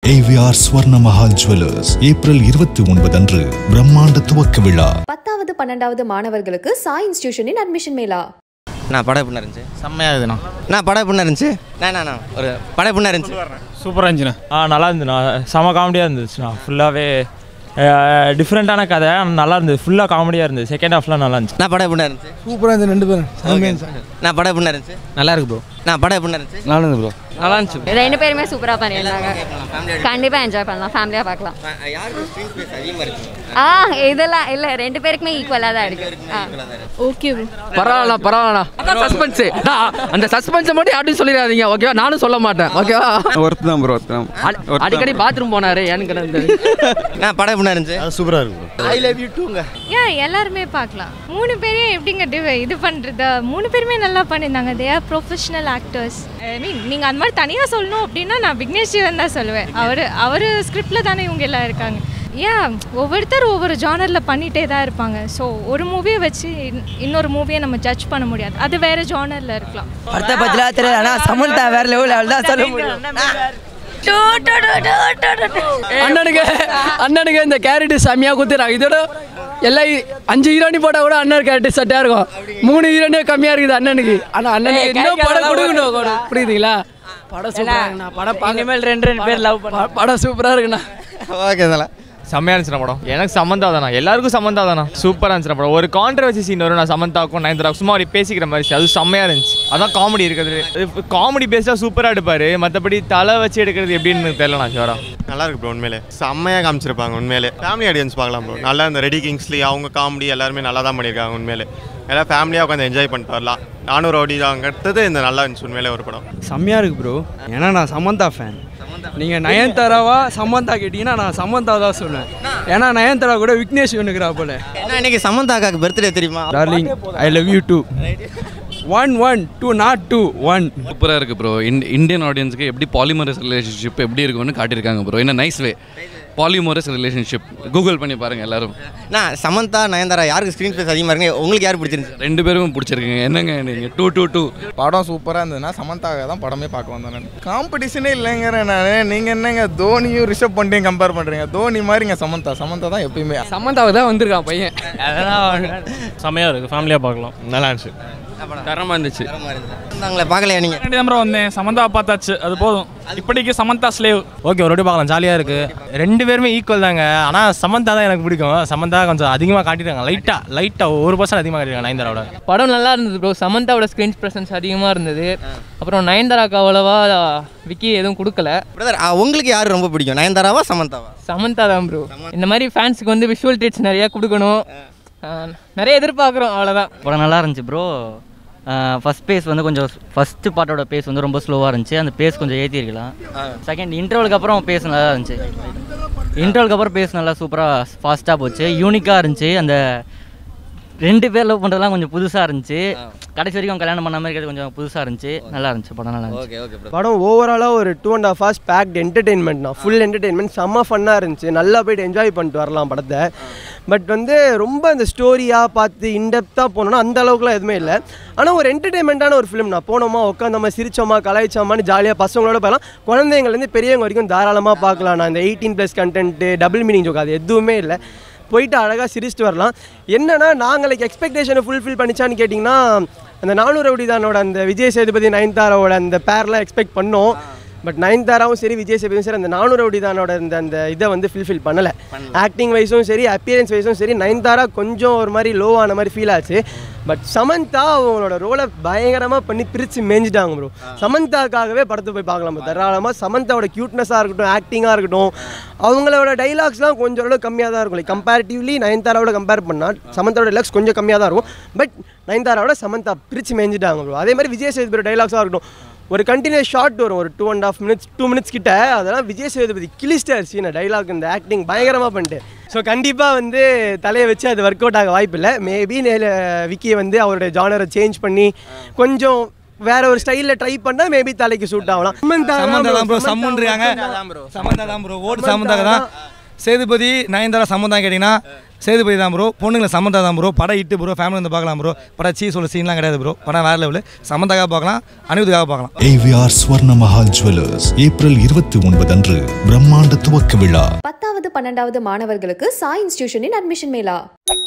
AVR Swarna Mahal jewellers April இருபத்தி ஒன்பது அன்று பிரம்மாண்ட துவக்க விழா பத்தாவது பன்னெண்டாவது மாணவர்களுக்கு சாய் இன்ஸ்டிடியூஷனின் அட்மிஷன் மேலா நான் படம் எப்படி இருந்துச்சு செம்மையாக இருக்குதுண்ணா நான் படம் எப்படி இருந்துச்சு நான் நான் ஒரு படம் எப்படி இருந்துச்சு சூப்பராக இருந்துச்சுண்ணா ஆ நல்லா இருந்துண்ணா செம காமெடியாக இருந்துச்சுண்ணா ஃபுல்லாகவே டிஃப்ரெண்ட்டான கதை ஆனால் நல்லா இருந்தது ஃபுல்லாக காமெடியாக இருந்தது செகண்ட் ஹாஃப்லாம் நல்லா இருந்துச்சு நான் படம் எப்படி இருந்துச்சு சூப்பராக இருந்துச்சு ரெண்டு பேரும் செம்மையா இருந்துச்சு. நான் படம் எப்படி இருந்துச்சு நல்லா இருக்கு ப்ரோ நான் படம் எப்படி இருந்துச்சு நல்லா இருந்தது ப்ரோ நல்லா இருந்துச்சு ரெண்டு பேருமே சூப்பராக பண்ணியிருந்தாங்க கண்டிப்பாக என்ஜாய் பண்ணலாம் ஃபேமிலியாக பார்க்கலாம் யாருக்கு ஸ்க்ரீன் ஸ்பேஸ் அதிகமாக இருக்கு ஆ இதெல்லாம் இல்லை ரெண்டு பேருக்குமே ஈக்குவலாக தான் இருக்கு ஆ ஓகே பரவாயில்ல பரவாயில்ல அதான் சஸ்பென்ஸ் அந்த சஸ்பென்ஸை மட்டும் யார்ட்டும் சொல்லிடாதீங்க ஓகேவா நானும் சொல்ல மாட்டேன் ஓகேவா ஒர்த்து தான் ப்ரோ ஒர்த்து தான் அடி- அடிக்கடி பாத்ரூம் போனாரு ஏன்னு கிடந்து நான் படம் எப்படி இருந்துச்சு சூப்பராக இருக்கு ஐ லவ் யூ டூங்க ஏன் எல்லாருமே பார்க்கலாம் மூணு பேரையும் எப்படிங்க div- இது பண்ணுறது மூணு பேருமே நல்லா பண்ணியிருந்தாங்க they are professional actors I mean நீங்கள் அந்த மாதிரி தனியாக சொல்லணும் அப்படின்னா நான் விக்னேஷ் சிவன் தான் சொல்லுவேன் அவர் அவர் ஸ்கிரிப்டில் தானே இவங்க எல்லாம் இருக்காங்க ஏன் ஒவ்வொருத்தர் ஒவ்வொரு ஜானரில் பண்ணிகிட்டே தான் இருப்பாங்க ஸோ ஒரு மூவியை வச்சு இன்- இன்னொரு மூவியை நம்ம ஜட்ஜ் பண்ண முடியாது அது வேறு ஜானரில் இருக்கலாம் அடுத்த பத்திலாம் தெரியல ஆனால் சமந்தா வேற லெவல் தான் சொல்ல முடியும் அண்ணனுக்கு அண்ணனுக்கு இந்த கேரட் செம்மையா குத்துறாங்க இதோட எல்லா அஞ்சு ஹீரோனி போட்டா கூட அண்ணன் கேரட் செட்டா இருக்கும் மூணு ஹீரோனே கம்மியா இருக்குது அண்ணனுக்கு ஆனா அண்ணனுக்கு இன்னும் படம் கொடுக்கணும் புரியுதுங்களா படம் சூப்பரா படம் பார்க்க ரெண்டு ரெண்டு பேர் லவ் படம் சூப்பரா இருக்குண்ணா ஓகே இதெல்லாம் செம்மையாக இருந்துச்சுண்ணா படம் எனக்கு சம்மந்தா தானா எல்லாருக்கும் சம்மந்தா தானா சூப்பராக இருந்துச்சுண்ணா படம் ஒரு கான்ட்ரவர்சி சீன் வரும் நான் சமந்தாக்கும் நயன்தாராக்கும் சும்மா அப்படி பேசிக்கிற மாதிரி இருந்துச்சு. அது செம்மையாக இருந்துச்சு அதான் காமெடி இருக்கிறது காமெடி பேஸ்டாக சூப்பராக எடுப்பார் மற்றபடி தலை வச்சு எடுக்கிறது எப்படின்னு தெரியலண்ணா ஷோரா நல்லா இருக்கு ப்ரோ உண்மையிலே செம்மையாக காமிச்சிருப்பாங்க உண்மையிலே ஃபேமிலி ஆடியன்ஸ் பார்க்கலாம் ப்ரோ நல்லா இந்த ரெடி கிங்ஸ்லி அவங்க காமெடி எல்லாருமே நல்லா தான் பண்ணியிருக்காங்க உண்மையிலே எல்லாம் ஃபேமிலியாக உட்காந்து என்ஜாய் பண்ணிட்டு வரலாம் நானூறு ஓடி அடுத்தது இந்த நல்லா இருந்துச்சு உண்மையிலே ஒரு படம் செம்மையாக இருக்கு ப்ரோ ஏன்னா நான் சமந்தா ஃபேன் நீங்கள் நயன்தாராவா சமந்தா கேட்டிங்கன்னா நான் சமந்தா தான் சொன்னேன் ஏன்னா நயன்தாரா கூட விக்னேஷ் வேணுக்கிறா போல ஏன்னா இன்னைக்கு சமந்தாக்காக்கு பர்த்டே தெரியுமா darling I love you two one one two not two one சூப்பராக இருக்குது ப்ரோ இந்தியன் ஆடியன்ஸ்க்கு எப்படி பாலிமரஸ் ரிலேஷன்ஷிப் எப்படி இருக்கும்னு காட்டியிருக்காங்க ப்ரோ என்ன nice way polyamorous relationship Google பண்ணி பாருங்கள் எல்லாரும் நான் சமந்தா நயன்தாரா யாருக்கு ஸ்க்ரீன் ஸ்பேஸ் அதிகமாக இருக்கு உங்களுக்கு யார் பிடிச்சிருந்துச்சு ரெண்டு பேரும் பிடிச்சிருக்குங்க என்னங்க நீங்கள் டூ டூ டூ படம் சூப்பராக இருந்ததுன்னா சமந்தாக தான் படமே பார்க்க வந்தேன் நான் காம்படிஷனே இல்லைங்கிறேன் நான் நீங்கள் என்னங்க தோனியும் ரிஷப் பண்ணியும் கம்பேர் பண்ணுறீங்க தோனி மாதிரிங்க சமந்தா சமந்தா தான் எப்பயுமே சமந்தாவை தான் வந்திருக்கான் பையன் செம்மையாக இருக்குது ஃபேமிலியாக பார்க்கலாம் நல்லா இருந்துச்சு தரமாக இருந்துச்சு அவங்கள பார்க்கலையா நீங்கள் ரெண்டு தான் வந்தேன் சமந்தா பார்த்தாச்சு அது போதும் இப்படிக்கு சமந்தா ஸ்லேவ் ஓகே ஒரு வாட்டி பார்க்கலாம் ஜாலியாக இருக்குது ரெண்டு பேருமே ஈக்குவல் தாங்க ஆனால் சமந்தா தான் எனக்கு பிடிக்கும் சமந்தா கொஞ்சம் அதிகமாக காட்டிட்டாங்க லைட்டாக லைட்டாக ஒரு பர்சன்ட் அதிகமாக காட்டிருக்காங்க நயன்தாராவோட படம் நல்லா இருந்தது ப்ரோ சமந்தாவோட ஸ்க்ரீன் ப்ரெசன்ஸ் அதிகமாக இருந்தது அப்புறம் நயன்தாராக்கு அவ்வளோவா விக்கி எதுவும் கொடுக்கல பிரதர் உங்களுக்கு யார் ரொம்ப பிடிக்கும் நயன்தாராவா சமந்தாவா சமந்தா தான் ப்ரோ இந்த மாதிரி ஃபேன்ஸுக்கு வந்து விஷுவல் ட்ரீட்ஸ் நிறையா கொடுக்கணும் ஆஹ் நிறைய எதிர்பார்க்குறோம் அவ்வளோதான் படம் நல்லா இருந்துச்சு ப்ரோ ஃபஸ்ட் பேஸ் வந்து கொஞ்சம் ஃபஸ்ட்டு பார்ட்டோட பேஸ் வந்து ரொம்ப ஸ்லோவாக இருந்துச்சு அந்த பேஸ் கொஞ்சம் ஏற்றிருக்கலாம் செகண்ட் இன்டர்வலுக்கு அப்புறம் பேஸ் நல்லா இருந்துச்சு இன்டர்வலுக்கு அப்புறம் பேஸ் நல்லா சூப்பராக ஃபாஸ்ட்டாக போச்சு யூனிக்காக இருந்துச்சு அந்த ரெண்டு பேர் லவ் பண்ணுறதுலாம் கொஞ்சம் புதுசாக இருந்துச்சு கடைசி வரைக்கும் கல்யாணம் பண்ண மாதிரி இருக்கிறது கொஞ்சம் புதுசாக இருந்துச்சு நல்லா இருந்துச்சு படம் நல்லா இருந்துச்சு ஓகே ஓகே படம் ஓவராலாக ஒரு two and half hours packed என்டர்டெயின்மெண்ட்னா ஃபுல் என்டர்டெயின்மெண்ட் செம்ம ஃபன்னாக இருந்துச்சு நல்லா போயிட்டு என்ஜாய் பண்ணிட்டு வரலாம் படத்தை பட் வந்து ரொம்ப அந்த ஸ்டோரியாக பார்த்து இன்டெப்த்தாக போனோம்னா அந்த அளவுக்குலாம் எதுவுமே இல்லை ஆனால் ஒரு என்டர்டெயின்மெண்ட்டான ஒரு ஃபிலிம் நான் போனோமா உட்காந்தோமா சிரிச்சோமா கலாய்ச்சோமான்னு ஜாலியாக பசங்களோட போகலாம் குழந்தைங்கள்லேருந்து பெரியவங்க வரைக்கும் தாராளமாக பார்க்கலாம் நான் இந்த eighteen plus content double meaning joke அது எதுவுமே இல்லை போயிட்டு அழகாக சிரிச்சிட்டு வரலாம் என்னன்னா நாங்களுக்கு எக்ஸ்பெக்டேஷனை ஃபுல்ஃபில் பண்ணிச்சான்னு கேட்டிங்கன்னா அந்த நானூறு ரவுடிதானோட அந்த விஜய் சேதுபதி நயன்தாராவோட அந்த பேர்லாம் எக்ஸ்பெக்ட் பண்ணோம் பட் நயன்தாராவும் சரி விஜய் சேதுபதியும் சரி அந்த நானூறு ரவுடிதானோட இந்த அந்த இதை வந்து ஃபுல்ஃபில் பண்ணலை ஆக்டிங் வைஸும் சரி அப்பியரன்ஸ் வைஸும் சரி நயன்தாரா கொஞ்சம் ஒரு மாதிரி லோ ஆன மாதிரி ஃபீல் ஆச்சு பட் சமந்தா அவங்களோட ரோலை பயங்கரமாக பண்ணி பிரித்து மேய்ஞ்சிட்டாங்க ப்ரோ சமந்தாக்காகவே படத்தை போய் பார்க்கலாம் bro. தாராளமாக சமந்தாவோட க்யூட்னஸாக இருக்கட்டும் ஆக்டிங்காக இருக்கட்டும் அவங்களோட டைலாக்ஸ்லாம் கொஞ்சம் அளவு கம்மியாக தான் இருக்கும் லைக் கம்பேரிட்டிவ்லி நயன்தாராவோட கம்பேர் பண்ணால் சமந்தாவோட டைலாக்ஸ் கொஞ்சம் கம்மியாக தான் இருக்கும் பட் நயன்தாராவோட சமந்தா பிரித்து மேய்ஞ்சிட்டாங்க ப்ரோ அதே மாதிரி விஜய் சேதுபதி டைலாக்ஸாக இருக்கட்டும் ஒரு கண்டினியூஸ் ஷார்ட் வரும் ஒரு two and half minutes two minutes கிட்ட அதெல்லாம் விஜய் சேதுபதி கிளிஸ்டார் சீனை டைலாக் இந்த ஆக்டிங் பயங்கரமாக பண்ணிட்டு ஸோ கண்டிப்பாக வந்து தலையை வச்சு அது ஒர்க் அவுட் ஆக வாய்ப்பு இல்லை மேபி விக்கியை வந்து அவருடைய ஜானரை சேஞ்ச் பண்ணி கொஞ்சம் வேற ஒரு ஸ்டைலில் ட்ரை பண்ணால் மேபி தலைக்கு சூட் ஆகலாம் சமந்தா தான் ப்ரோ சம்மன் இருக்காங்க சமந்தா தான் ப்ரோ ஓட்டு சமந்தா தான் சேதுபதி நயன்தாரா சம்மந்தம் கேட்டிங்கன்னா சேதுபதி தான் ப்ரோ பொண்ணுங்களை சம்மந்தா தான் ப்ரோ படம் இட்டு ப்ரோ ஃபேமிலி வந்து பார்க்கலாம் ப்ரோ படம் சீ சொல்ல சீன்லாம் கிடையாது ப்ரோ படம் வேறு லெவலு சம்மந்தாக்காக பார்க்கலாம் அனிருத்துக்காக பார்க்கலாம் AVR Swarna Mahal jewellers April இருபத்தி ஒன்பது அன்று பிரம்மாண்ட துவக்க விழா பத்தாவது பன்னெண்டாவது மாணவர்களுக்கு சாய் இன்ஸ்டிடியூஷனின் அட்மிஷன் மேலா